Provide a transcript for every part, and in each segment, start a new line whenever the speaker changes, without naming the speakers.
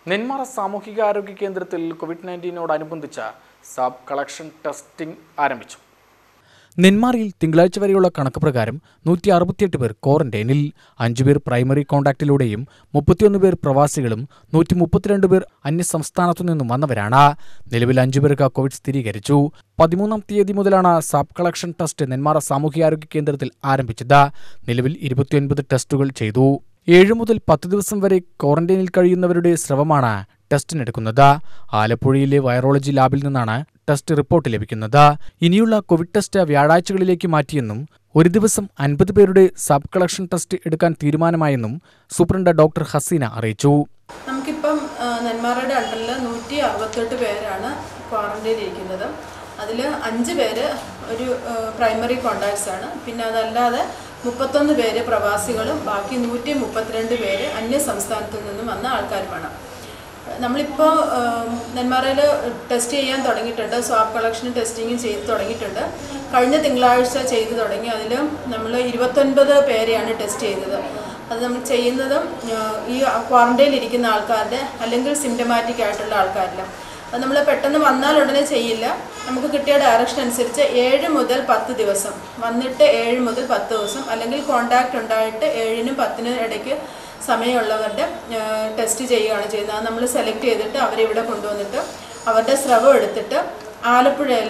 നെന്മാറ സാമൂഹികാരോഗ്യ കേന്ദ്രത്തിൽ കോവിഡ് നയൻറ്റീനോടനുബന്ധിച്ച സാബ് കളക്ഷൻ ടെസ്റ്റിംഗ് ആരംഭിച്ചു നെന്മാറിയിൽ തിങ്കളാഴ്ച വരെയുള്ള കണക്ക് പ്രകാരം നൂറ്റി അറുപത്തിയെട്ട് പേർ ക്വാറന്റൈനിൽ അഞ്ചുപേർ പ്രൈമറി കോൺടാക്റ്റിലൂടെയും മുപ്പത്തിയൊന്ന് പേർ പ്രവാസികളും നൂറ്റി മുപ്പത്തിരണ്ട് പേർ അന്യസംസ്ഥാനത്തു നിന്നും വന്നവരാണ് നിലവിൽ അഞ്ചുപേർക്ക് കോവിഡ് സ്ഥിരീകരിച്ചു പതിമൂന്നാം തീയതി മുതലാണ് സാബ് കളക്ഷൻ ടെസ്റ്റ് നെന്മാറ സാമൂഹികാരോഗ്യ കേന്ദ്രത്തിൽ ആരംഭിച്ചത് നിലവിൽ ഇരുപത്തിയൊൻപത് ടെസ്റ്റുകൾ ചെയ്തു ഏഴ് മുതൽ പത്ത് ദിവസം വരെ ക്വാറന്റൈനിൽ കഴിയുന്നവരുടെ സ്രവമാണ് ടെസ്റ്റിനെടുക്കുന്നത് ആലപ്പുഴയിലെ വൈറോളജി ലാബിൽ നിന്നാണ് ടെസ്റ്റ് റിപ്പോർട്ട് ലഭിക്കുന്നത് ഇനിയുള്ള കോവിഡ് ടെസ്റ്റ് വ്യാഴാഴ്ചകളിലേക്ക് മാറ്റിയെന്നും ഒരു ദിവസം അൻപത് പേരുടെ സബ് കളക്ഷൻ ടെസ്റ്റ് എടുക്കാൻ തീരുമാനമായെന്നും സൂപ്രണ്ട് ഡോക്ടർ ഹസീന അറിയിച്ചു
നമുക്കിപ്പം ആ, നെന്മാറയുടെ അണ്ടറിൽ നൂറ്റി അറുപത്തെട്ട് പേരാണ് ക്വാറന്റൈൻ ഇരിക്കുന്നത് അതിൽ അഞ്ച് പേര് ഒരു പ്രൈമറി കോണ്ടാക്ട്സ് ആണ് പിന്നെ അതല്ലാതെ മുപ്പത്തൊന്ന് പേര് പ്രവാസികളും ബാക്കി നൂറ്റി മുപ്പത്തിരണ്ട് പേര് അന്യ സംസ്ഥാനത്തു നിന്നും വന്ന ആൾക്കാരുമാണ് നമ്മളിപ്പോൾ നെന്മാറയിൽ ടെസ്റ്റ് ചെയ്യാൻ തുടങ്ങിയിട്ടുണ്ട് സ്വാബ് കളക്ഷനും ടെസ്റ്റിങ്ങും ചെയ്ത് തുടങ്ങിയിട്ടുണ്ട് കഴിഞ്ഞ തിങ്കളാഴ്ച ചെയ്തു തുടങ്ങി അതിൽ നമ്മൾ ഇരുപത്തൊൻപത് പേരെയാണ് ടെസ്റ്റ് ചെയ്തത് അത് നമ്മൾ ചെയ്യുന്നതും ആ, ഈ ക്വാറന്റൈനിൽ ഇരിക്കുന്ന ആൾക്കാരുടെ അല്ലെങ്കിൽ സിംറ്റമാറ്റിക് ആയിട്ടുള്ള ആൾക്കാരിലും അത് നമ്മൾ പെട്ടെന്ന് വന്നാൽ ഉടനെ ചെയ്യില്ല നമുക്ക് കിട്ടിയ ഡയറക്ഷൻ അനുസരിച്ച് ഏഴ് മുതൽ പത്ത് ദിവസം വന്നിട്ട് ഏഴ് മുതൽ പത്ത് ദിവസം അല്ലെങ്കിൽ കോണ്ടാക്റ്റ് ഉണ്ടായിട്ട് ഏഴിനും പത്തിനും ഇടയ്ക്ക് സമയമുള്ളവരുടെ ടെസ്റ്റ് ചെയ്യുകയാണ് ചെയ്യുന്നത് അത് നമ്മൾ സെലക്ട് ചെയ്തിട്ട് അവരെ ഇവിടെ കൊണ്ടുവന്നിട്ട് അവരുടെ സ്രവം എടുത്തിട്ട് ആലപ്പുഴയിൽ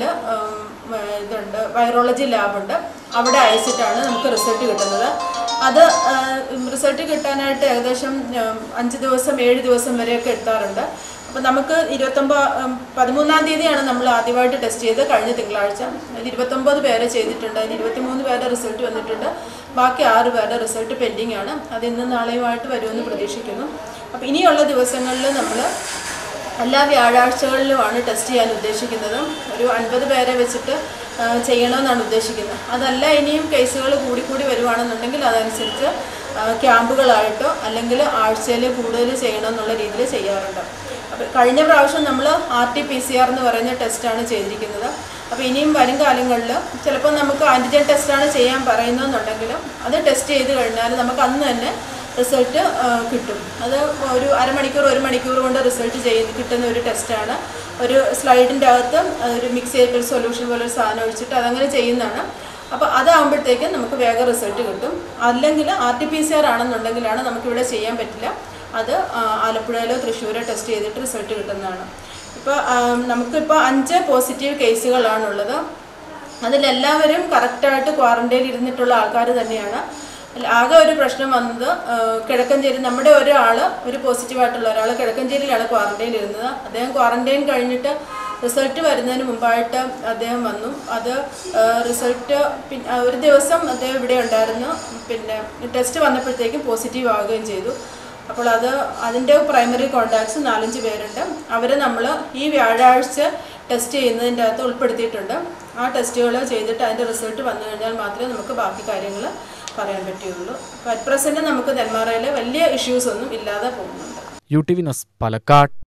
ഇതുണ്ട് വൈറോളജി ലാബുണ്ട് അവിടെ അയച്ചിട്ടാണ് നമുക്ക് റിസൾട്ട് കിട്ടുന്നത് അത് റിസൾട്ട് കിട്ടാനായിട്ട് ഏകദേശം ഉം, അഞ്ച് ദിവസം ഏഴ് ദിവസം വരെയൊക്കെ എത്താറുണ്ട് അപ്പോൾ നമുക്ക് ഇരുപത്തൊമ്പത് പതിമൂന്നാം തീയതിയാണ് നമ്മൾ ആദ്യമായിട്ട് ടെസ്റ്റ് ചെയ്ത് കഴിഞ്ഞ തിങ്കളാഴ്ച അതിൽ ഇരുപത്തൊമ്പത് പേരെ ചെയ്തിട്ടുണ്ട് അതിൽ ഇരുപത്തിമൂന്ന് പേരുടെ റിസൾട്ട് വന്നിട്ടുണ്ട് ബാക്കി ആറ് പേരുടെ റിസൾട്ട് പെൻഡിങ് ആണ് അത് ഇന്നും നാളെയുമായിട്ട് വരുമെന്ന് പ്രതീക്ഷിക്കുന്നു അപ്പോൾ ഇനിയുള്ള ദിവസങ്ങളിൽ നമ്മൾ എല്ലാ വ്യാഴാഴ്ചകളിലുമാണ് ടെസ്റ്റ് ചെയ്യാൻ ഉദ്ദേശിക്കുന്നത് ഒരു അൻപത് പേരെ വെച്ചിട്ട് ആ, ചെയ്യണമെന്നാണ് ഉദ്ദേശിക്കുന്നത് അതല്ല ഇനിയും കേസുകൾ കൂടിക്കൂടി വരുവാണെന്നുണ്ടെങ്കിൽ അതനുസരിച്ച് ആ, ക്യാമ്പുകളായിട്ടോ അല്ലെങ്കിൽ ആഴ്ചയിൽ കൂടുതൽ ചെയ്യണമെന്നുള്ള രീതിയിൽ ചെയ്യാറുണ്ട് അപ്പോൾ കഴിഞ്ഞ പ്രാവശ്യം നമ്മൾ R T P C R എന്ന് പറയുന്ന ടെസ്റ്റാണ് ചെയ്തിരിക്കുന്നത് അപ്പോൾ ഇനിയും വരും കാലങ്ങളിൽ ചിലപ്പോൾ നമുക്ക് ആൻറ്റിജൻ ടെസ്റ്റാണ് ചെയ്യാൻ പറയുന്നതെന്നുണ്ടെങ്കിലും അത് ടെസ്റ്റ് ചെയ്ത് കഴിഞ്ഞാൽ നമുക്ക് അന്ന് തന്നെ റിസൾട്ട് കിട്ടും അത് ഒരു അരമണിക്കൂർ ഒരു മണിക്കൂർ കൊണ്ട് റിസൾട്ട് ചെയ്ത് കിട്ടുന്ന ഒരു ടെസ്റ്റാണ് ഒരു സ്ലൈഡിൻ്റെ അകത്ത് ഒരു മിക്സ് ചെയ്തിട്ടൊരു സൊല്യൂഷൻ പോലെ ഒരു സാധനം ഒഴിച്ചിട്ട് അതങ്ങനെ ചെയ്യുന്നതാണ് അപ്പോൾ അതാകുമ്പോഴത്തേക്കും നമുക്ക് വേഗം റിസൾട്ട് കിട്ടും അല്ലെങ്കിൽ R T P C R ആണെന്നുണ്ടെങ്കിലാണ് നമുക്കിവിടെ ചെയ്യാൻ പറ്റില്ല അത് ആ, ആലപ്പുഴയിലോ തൃശ്ശൂരോ ടെസ്റ്റ് ചെയ്തിട്ട് റിസൾട്ട് കിട്ടുന്നതാണ് ഇപ്പോൾ നമുക്കിപ്പോൾ അഞ്ച് പോസിറ്റീവ് കേസുകളാണുള്ളത് അതിലെല്ലാവരും കറക്റ്റായിട്ട് ക്വാറന്റൈനിൽ ഇരുന്നിട്ടുള്ള ആൾക്കാർ തന്നെയാണ് അതിൽ ആകെ ഒരു പ്രശ്നം വന്നത് ആ, കിഴക്കഞ്ചേരി നമ്മുടെ ഒരാൾ ഒരു പോസിറ്റീവായിട്ടുള്ള ഒരാൾ കിഴക്കഞ്ചേരിയിലാണ് ക്വാറന്റൈനിൽ ഇരുന്നത് അദ്ദേഹം ക്വാറന്റൈൻ കഴിഞ്ഞിട്ട് റിസൾട്ട് വരുന്നതിന് മുമ്പായിട്ട് അദ്ദേഹം വന്നു അത് റിസൾട്ട് പിന്നെ ഒരു ദിവസം അദ്ദേഹം ഇവിടെ ഉണ്ടായിരുന്നു പിന്നെ ടെസ്റ്റ് വന്നപ്പോഴത്തേക്കും പോസിറ്റീവ് ആവുകയും ചെയ്തു അപ്പോൾ അത് അതിൻ്റെ പ്രൈമറി കോണ്ടാക്ട്സ് നാലഞ്ച് പേരുണ്ട് അവരെ നമ്മൾ ഈ വ്യാഴാഴ്ച ടെസ്റ്റ് ചെയ്യുന്നതിൻ്റെ അകത്ത് ഉൾപ്പെടുത്തിയിട്ടുണ്ട് ആ ടെസ്റ്റുകൾ ചെയ്തിട്ട് അതിൻ്റെ റിസൾട്ട് വന്നു കഴിഞ്ഞാൽ മാത്രമേ നമുക്ക് ബാക്കി കാര്യങ്ങൾ പറയാൻ പറ്റുകയുള്ളൂ അപ്പോൾ അറ്റ് പ്രസൻറ്റ് നമുക്ക് നെന്മാറയിൽ വലിയ ഇഷ്യൂസ് ഒന്നും ഇല്ലാതെ പോകുന്നുണ്ട്
U T V news Palakkad